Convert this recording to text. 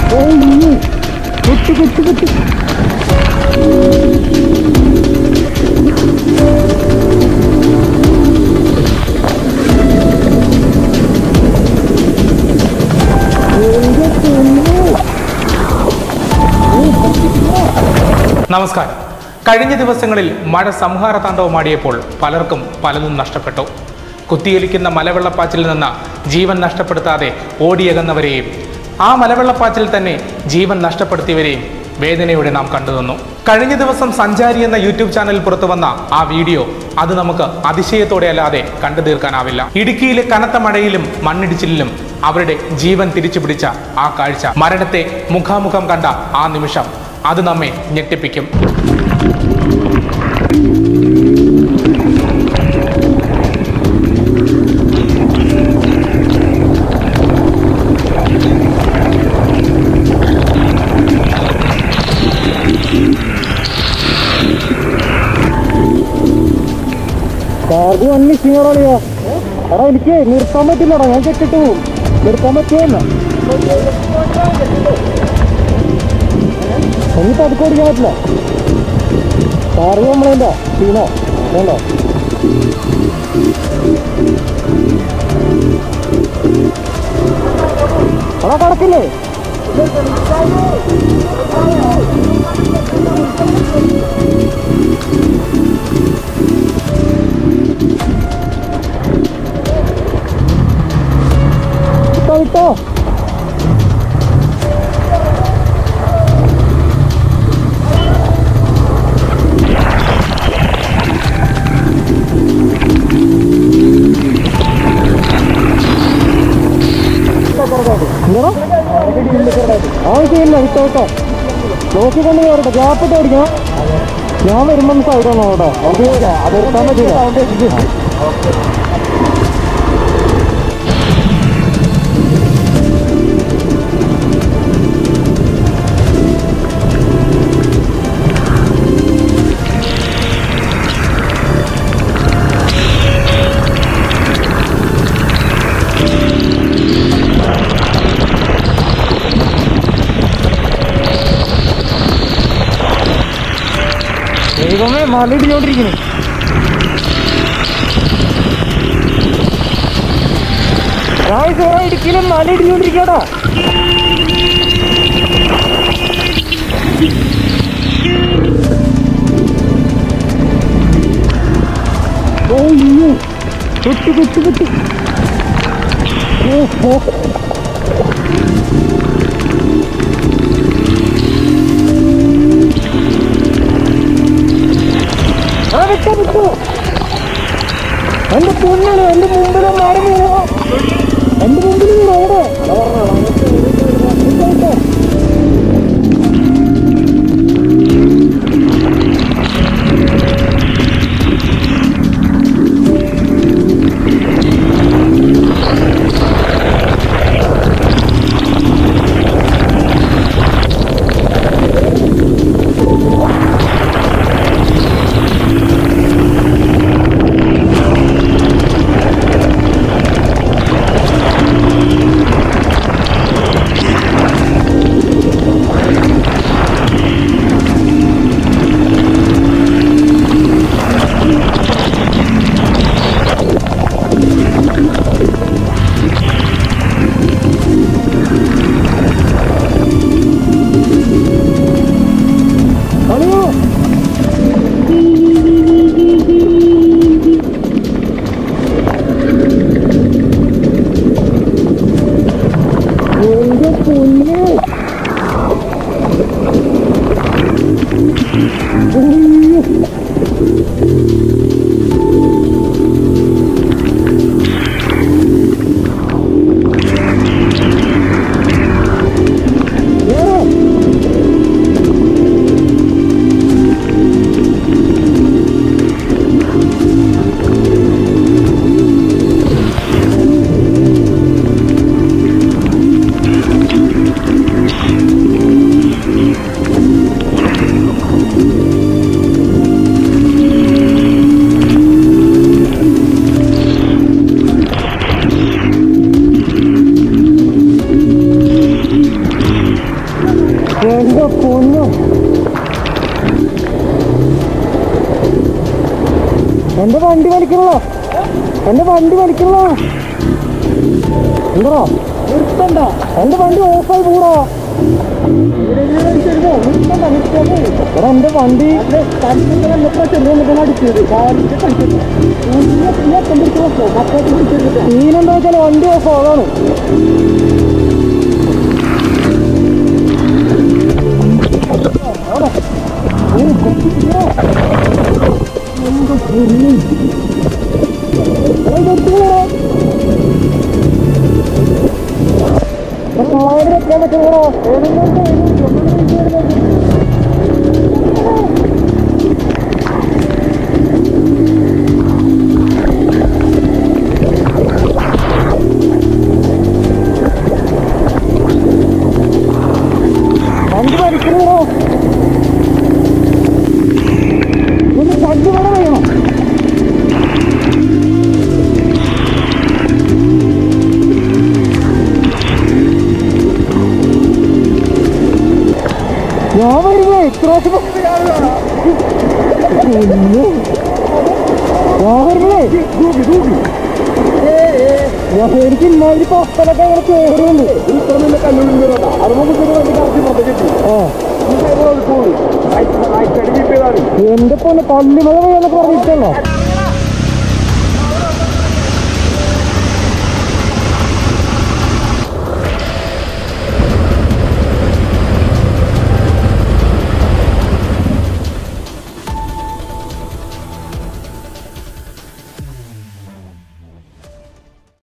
കുട്ടി കുട്ടി കുട്ടി നമസ്കാരം കഴിഞ്ഞ ദിവസങ്ങളിൽ മഴ സംഹാര താണ്ഡവമാടിയപ്പോൾ പലർക്കും പലതും നഷ്ടപ്പെട്ടു കുത്തിയൊലിക്കുന്ന മലവെള്ളപ്പാച്ചിൽ നിന്ന് ജീവൻ നഷ്ടപ്പെടുത്താതെ ഓടിയകന്നവരെയും ആ മലവെള്ളപ്പാച്ചിൽ തന്നെ ജീവൻ നഷ്ടപ്പെടുത്തിയവരെയും വേദനയോടെ നാം കണ്ടു നിന്നു കഴിഞ്ഞ ദിവസം സഞ്ചാരി എന്ന യൂട്യൂബ് ചാനലിൽ പുറത്തു വന്ന ആ വീഡിയോ അത് നമുക്ക് അതിശയത്തോടെ അല്ലാതെ കണ്ടു തീർക്കാനാവില്ല ഇടുക്കിയിലെ കനത്ത മഴയിലും മണ്ണിടിച്ചിലിലും അവരുടെ ജീവൻ തിരിച്ചു പിടിച്ച ആ കാഴ്ച മരണത്തെ മുഖാമുഖം കണ്ട ആ നിമിഷം അത് നമ്മെ ഞെട്ടിപ്പിക്കും കാർഡ് വൺ മിസ്സിങ് കളിയാ എടാ എനിക്ക് നിർത്താൻ പറ്റില്ലടാ ഞാൻ കെട്ടിട്ട് പോവും നിർത്താൻ പറ്റുമല്ല എനിക്ക് പതുക്കെ ഓടിക്കാൻ പറ്റില്ല കാറ് കംപ്ലൈൻറ്റാ സീനോ വേണ്ട എടാ കടക്കില്ലേ വിട്ടോ വിട്ടോ ആവശ്യമില്ല വിട്ടോ വിട്ടോ നോക്കിക്കൊണ്ട് കയറട്ടെ ഗ്യാപ്പിട്ട് ഓടിക്കണം ഞാൻ വരുമ്പം സൈഡ് വന്നോ കേട്ടോ അത് എടുക്കാൻ പറ്റില്ല ദൈവമേ മലയിടിഞ്ഞോണ്ടിരിക്കുന്നു ഇടുക്കിയിലും മലയിടിഞ്ഞോണ്ടിരിക്കടാ ഓ അയ്യോ കുട്ടി കുട്ടി കുട്ടി ഓ ഓ ആ വിട്ടോ വിട്ടോ എന്റെ പൊന്നാണ് എന്റെ മുമ്പിലെ മാറി വീണോ എന്റെ മുമ്പിൽ വീണോ അവിടെ വിട്ടോ, വിട്ടോ. ഹലോ എന്റെ പൊന്നെ അയ്യോ. ഏറെ. എന്റെ പൊന്നു എന്റെ വണ്ടി വലിക്കണോ എന്റെ വണ്ടി വലിക്കണോ എന്താ നിർത്തണ്ട എന്റെ വണ്ടി ഓഫായി പോടാ എടാ എന്റെ വണ്ടി സീനെന്താ വെച്ചാൽ വണ്ടി ഓഫ് അതാണ് വെക്കാൻ പറ്റുമോ വണ്ടി വലിക്കണോ ഒന്ന് തല്ലി വേണം വേണം ഞാൻ വരുമ്പോ ഇപ്രാവശ്യം ഞാൻ വരുമ്പേ ഞാൻ എനിക്ക് ഇമ്മാതിരി പത്തലൊക്കെ അങ്ങനെ കയറുന്നുണ്ട് ആ എന്റെ പോലെ പള്ളിമല എന്നൊക്കെ പറഞ്ഞിട്ടല്ലോ